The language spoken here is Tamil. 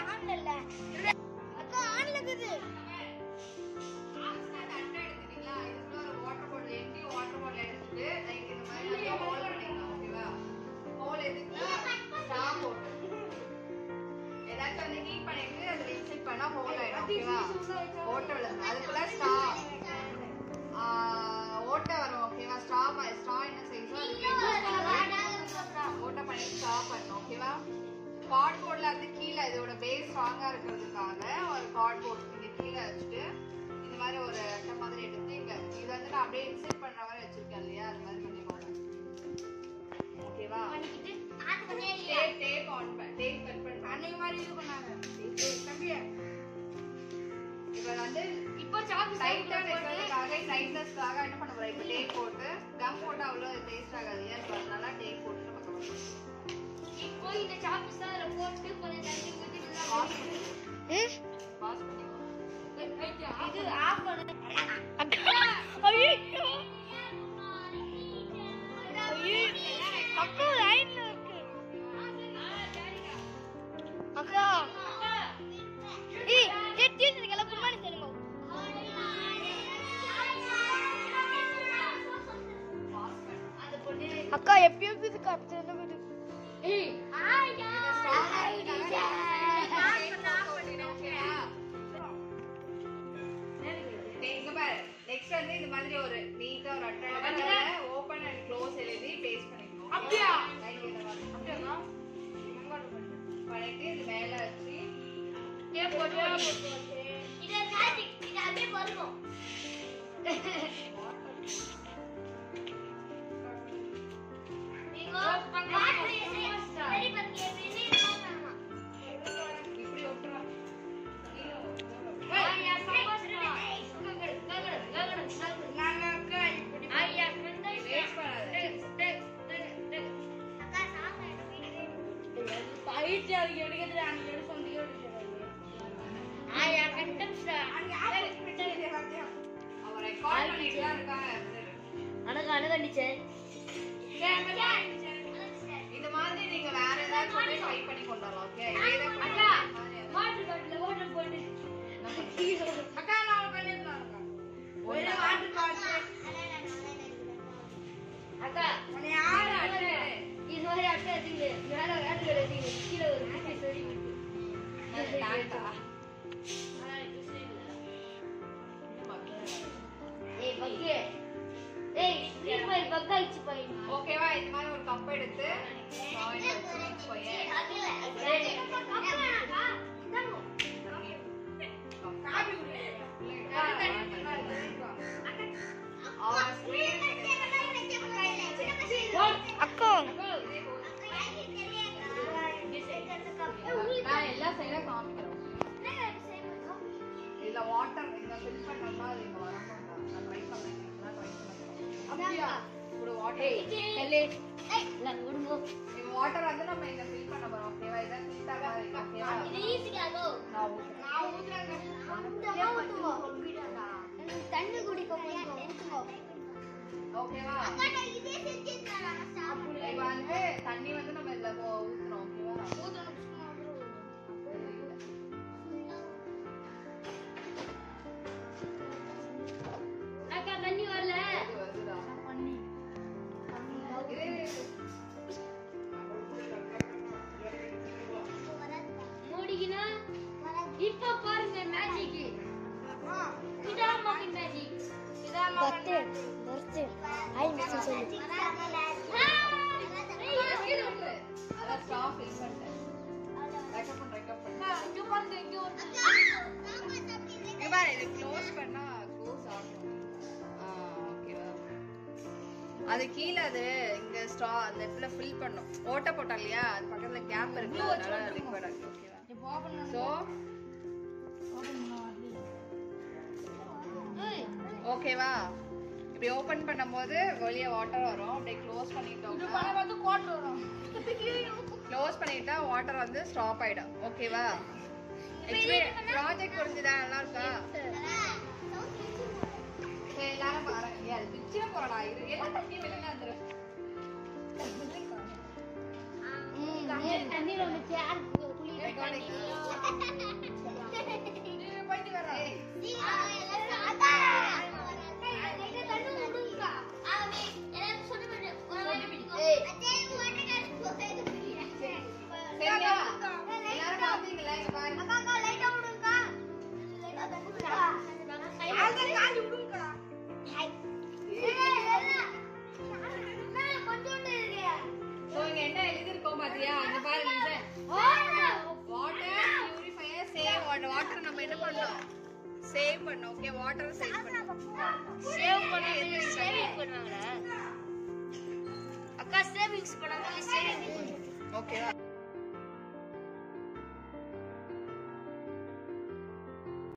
ஆன்ல இல்ல அக்கா ஆன்ல இருக்குது ஓட்டை வரும் ஓகேவா ஸ்ட்ரா ஸ்ட்ரா என்ன செய்யும் ஓட்டை பண்ணி ஸ்ட்ரா பண்ணும் ஓகேவா கார்ட்போர்ட்ல வந்து கீழே இதோட பேஸ் ஸ்ட்ராங்கா இருக்கிறதுக்காக ஒரு கார்ட்போர்ட் இங்க கீழே வச்சுட்டு இந்த மாதிரி ஒரு அட்டை மாதிரி எடுத்து இங்க இது வந்து நான் அப்படியே இன்செர்ட் பண்ற மாதிரி வச்சிருக்கேன் இல்லையா அது மாதிரி பண்ணிக்கோங்க ஓகேவா பண்ணிக்கிட்டு ஆன் பண்ணே இல்லையா டேப் டேப் ஆன் பண்ண டேப் கட் பண்ண அன்னைக்கு மாதிரி இது பண்ணாங்க தம்பி இப்போ வந்து இப்போ சாக்கு டைட்டா இருக்கிறதுக்காக டைட்னஸ்க்காக என்ன பண்ண போறோம் இப்போ டேப் போட்டு கம் போட்டு அவ்வளோ டேஸ்ட் ஆகாது ஏன் so அதனால டேப் போட்டு நம்ம cover பண்ணணும். இப்போ இந்த சாக்கு சார் போட்டு கொஞ்சம் தண்ணி ஊத்திட்டு Pause பண்ணி pause பண்ணிக்கோ. இது ஆஃப் பண்ணு ஐயோ அக்கா லைன்ல இருக்கு அக்கா ஏய் டேய் டீச்சர் கல குட் மார்னிங் சொல்லுங்க Pause பண்ணு. அந்த பொண்ணு அக்கா எப்பயோ இது கத்து வந்து ஏய் ஆயா நெக்ஸ்ட் வந்து இந்த மாதிரி ஒரு நீட்டா ஒரு அட்டை ஓபன் அண்ட் க்ளோஸ் எழுதி பேஸ்ட் பண்ணிக்கணும் அப்படியா? Like இந்த மாதிரி. அப்படியா பண்ணிட்டு இது மேல வச்சு டேப் போட்டு இது மேஜிக் இது அப்படியே வருவோம் நீங்க ரெடி பண்ணி இப்படி ஒட்டுறோம் ஆயா சந்தோஷமா கங்கடு கங்கடு கங்கடு நாங்க அக்கா இப்படி ஆயா வேஸ்ட் பண்ணாத அக்கா சாங்க பயிற்சி அதுக்கு எடுக்கிறது அன்னைக்கு எடுக்க வந்து ஆயா கண்டம் சார் அவன் ரெக்கார்ட் பண்ணிட்டு தான் இருக்காங்க அனக அனக டீச்சர் இந்த மாதிரி நீங்க வேற ஏதாவது சொல்லி ட்ரை பண்ணி கொண்டு வரலாம் ஓகே இதே தான் அக்கா வாட்டர் பாட்டில் வாட்டர் போட்டு அக்கா நான் பண்ணிருக்கேன் ஒரு வாட்டர் பாட்டில் அக்கா உன்னை யாரு அட்டை இது மாதிரி அட்டை எடுத்துக்கிட்டு மேல வேட்டை எடுத்துக்கிட்டு கீழே ஒரு வீட்டை சொல்லி ஏய் பக்கே ஏய் ஸ்க்ரீன் போய் பக்கா இச்சு போய் ஓகேவா இந்த மாதிரி ஒரு கப் எடுத்து வாயில வச்சு போய் அவன் screen அக்கா நான் எல்லா சைடும் காமிக்கிறேன் இதுல வாட்டர் இந்த ஃபில் பண்ணா அது இங்க வர மாட்டாங்க நான் ட்ரை பண்ணேன் நான் ட்ரை பண்ணேன் அப்படியா ஒரு வாட்டர் விடுங்கோ இந்த வாட்டர் வந்து நம்ம இங்க ஃபில் பண்ண போறோம் ஓகேவா இதை ஃபில் ஆகாது ஓகேவா நான் ஊத்துறேன் தண்ணி குடிக்க ஓகேவா இப்போ வந்து தண்ணி வந்து நம்ம இதுல போ- ஊத்துறோம் ஓகேவா அக்கா தண்ணி வரல இது வருதா? இரு, இரு, இரு. மூடிக்கினா இப்ப பாருங்க மேஜிக் இதான் மகன் மேஜிக் இதான் பத்து பத்து ஐ மிஸ் சொல்லு அதான் straw fill பண்ணிட்டேன். Record பண்ணு, record பண்ணு. இங்க பாருங்க இங்க ஒரு இங்க பாரு, இது close பண்ணா close ஆகும். ஆ, ஓகேவா? அது கீழே அது இங்க straw அந்த இடத்துல fill பண்ணும் ஓட்டை போட்டா இல்லையா அது பக்கத்துல கேப் இருக்கு அதனால liquid ஆகுது ஓகேவா ஸோ ஓகேவா இப்படி ஓபன் பண்ணும்போது வெளியே வாட்டர் வரும் அப்படியே க்ளோஸ் பண்ணிட்டோம்னா வந்து கோட்டர் வரும் க்ளோஸ் பண்ணிட்டா வாட்டர் வந்து ஸ்டாப் ஆயிடும் ஓகேவா ப்ராஜெக்ட் புரிஞ்சுதா நல்லா இருக்கா சரி எல்லாரும் பாருங்க ஏய், அது பிச்சிட போறடா இது எல்லாம் தண்ணி வெளியில வந்துரு தண்ணி வந்து சேர் குளி Recording. சரியா எல்லாரும் பாத்தீங்களா இங்க பாருங்க சோ இங்க என்ன எழுதிருக்கோம் பாத்தியா இங்க பாருங்க water purifier save water water நம்ம என்ன பண்ணோம் சேவ் பண்ணோம் ஓகே வாட்டர் சேவ் பண்ணோம் சேவ் பண்ணாங்க சேவிங் பண்ணுவாங்களா அக்கா சேவிங்ஸ் பண்ணாங்க சேவிங் ஓகேவா